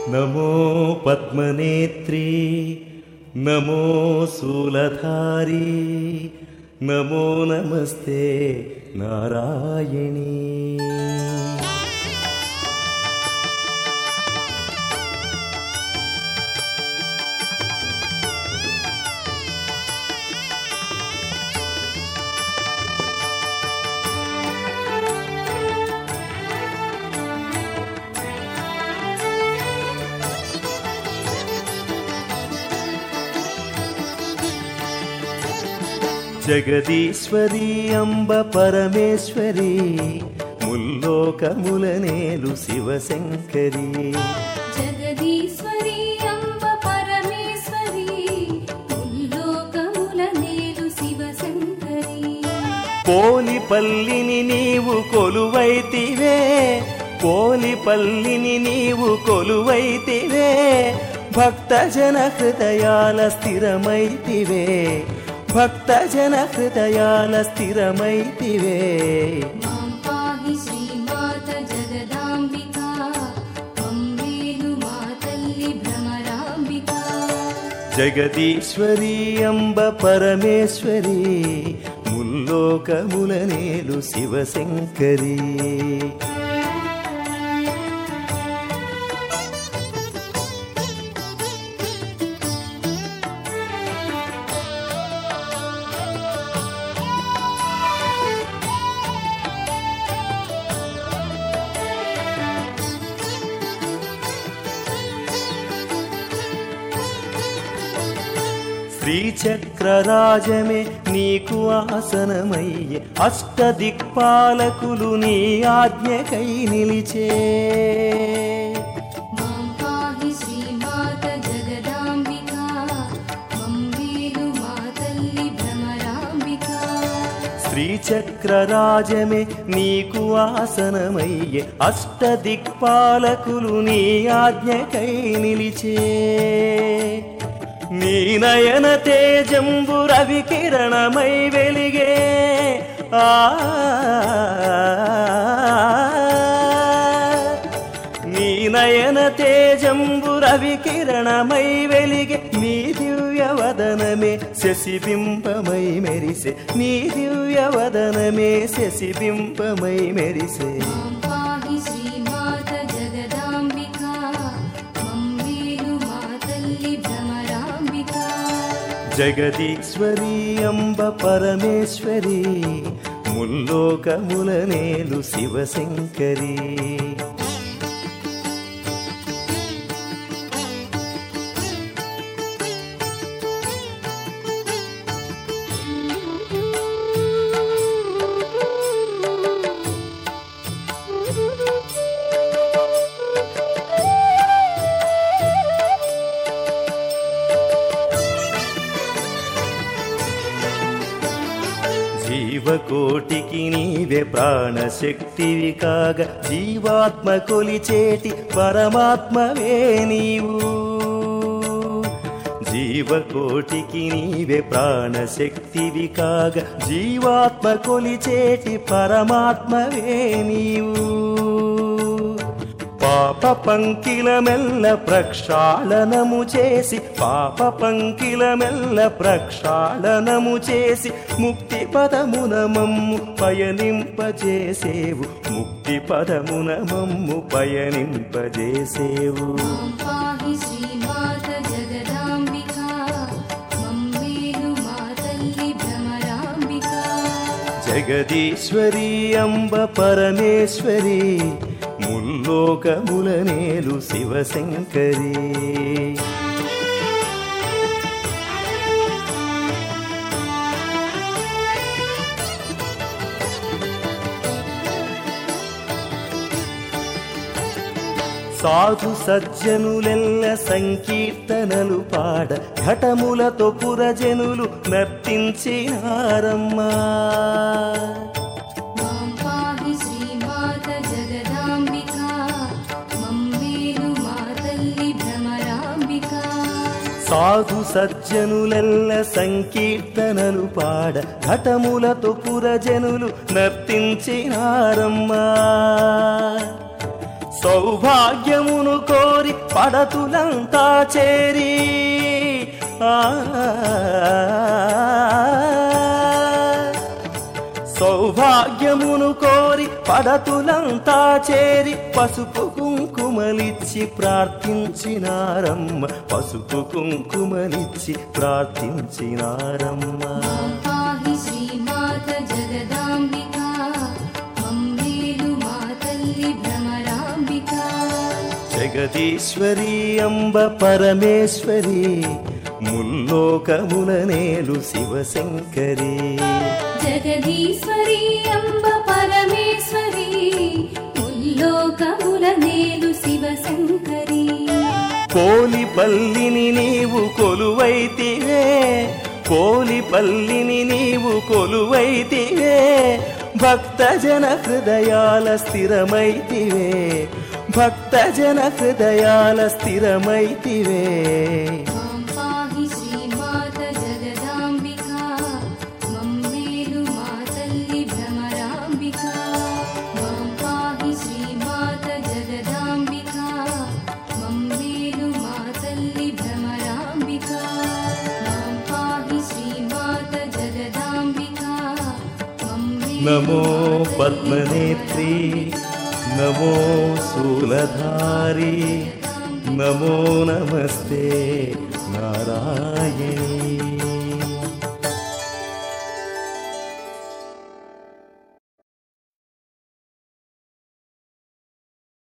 నమో పద్మనేత్రీ నమో శూలధారీ నమో నమస్తే నారాయణీ జగదీశ్వరి అంబ పరమేశ్వరి ముల్లోకములనేలు శివశంకరి జగదీశ్వరి అంబ పరమేశ్వరి ముల్లోకముల నేలు శివశంకరి పోలిపల్లిని నీవు కొలువైతివే పోలిపల్లిని నీవు కొలువైతివే భక్తజన హృదయాల స్థిరమైతివే భక్తజన హృదయాల స్థిరమైతివే మాం పాహి శ్రీమాత జగదాంబిక మమ్మేలు మా తల్లి భ్రమరాంబిక జగదీశ్వరి అంబ పరమేశ్వరి ముల్లోకములనేలు శివశంకరి శ్రీచక్రరాజమే నీకు ఆసనమయ్యే అష్టదిక్పాలకులు నీ ఆజ్ఞకై నిలిచే మాం పాహి శ్రీమాత జగదాంబిక మమ్మేలు మా తల్లి భ్రమరాంబిక శ్రీచక్రరాజమే నీకు ఆసనమయ్యే అష్టదిక్పాలకులు నీ ఆజ్ఞకై నిలిచే నీ నయన తేజంబు రవి కిరణమై వెలిగే ఆ నీ నయన తేజంబు రవి కిరణమై వెలిగే నీ దివ్య వదనమే శశిబింబమై మెరిసే నీ దివ్య వదనమే శశిబింబమై మెరిసే మాం పాహి శ్రీమాత జగదాంబిక మమ్మేలు మా తల్లి భ్రమరాంబిక జగదీశ్వరి అంబ పరమేశ్వరి ముల్లోకములనేలు శివశంకరి జీవకోటికి నీవే ప్రాణశక్తివి కాగా జీవాత్మ కొలిచేటి పరమాత్మవే నీవు జీవకోటికి నీవే ప్రాణశక్తివి కాగా జీవాత్మ కొలిచేటి పరమాత్మవే నీవు పాప పంకిలమెల్ల ప్రక్షాళనము చేసి పాప పంకిలమెల్ల ప్రక్షాళనము చేసి ముక్తి పదమున మమ్ము పయనింపజేసేవు ముక్తి పదమున మమ్ము పయనింపజేసేవు మాం పాహి శ్రీమాత జగదాంబిక మమ్మేలు మా తల్లి భ్రమరాంబిక జగదీశ్వరి అంబ పరమేశ్వరి ముల్లోకములనేలు శివశంకరి సాధు సజ్జనులెల్ల సంకీర్తనలు పాడ ఘటములతో పురజనులు నర్తించినారమ్మా మాం పాహి శ్రీమాత జగదాంబిక మమ్మేలు మా తల్లి భ్రమరాంబిక సాధు సజ్జనులెల్ల సంకీర్తనలు పాడ ఘటములతో పురజనులు నర్తించినారమ్మా సౌభాగ్యమును కోరి పడతులంతా చేరి ఆ సౌభాగ్యమును కోరి పడతులంతా చేరి పసుపు కుంకుమలిచ్చి ప్రార్థించినారమ్మ పసుపు కుంకుమలిచ్చి ప్రార్థించినారమ్మ మాం పాహి శ్రీమాత జగదాంబికా మమ్మేలు మా తల్లి భ్రమరాంబికా జగదీశ్వరి అంబ పరమేశ్వరి ముల్లోకముల నేలు శివశంకరి జగదీశ్వరి అంబ పరమేశ్వరి ముల్లోకముల నేలు శివశంకరి పోలిపల్లిని నీవు కొలువైతివే పోలిపల్లిని నీవు కొలువైతివే భక్తజన హృదయాల స్థిరమైతివే భక్తజన హృదయాల స్థిరమైతివే మాం పాహి శ్రీమాత జగదాంబికా మమ్మేలు మా తల్లి భ్రమరాంబికా మాం పాహి శ్రీమాత జగదాంబికా మమ్మేలు మా తల్లి భ్రమరాంబికా మాం పాహి శ్రీమాత జగదాంబికా మమ్మేలు నమో మా తల్లి పద్మనేత్రి నమో శూలధారి నమో నమస్తే నారాయణీ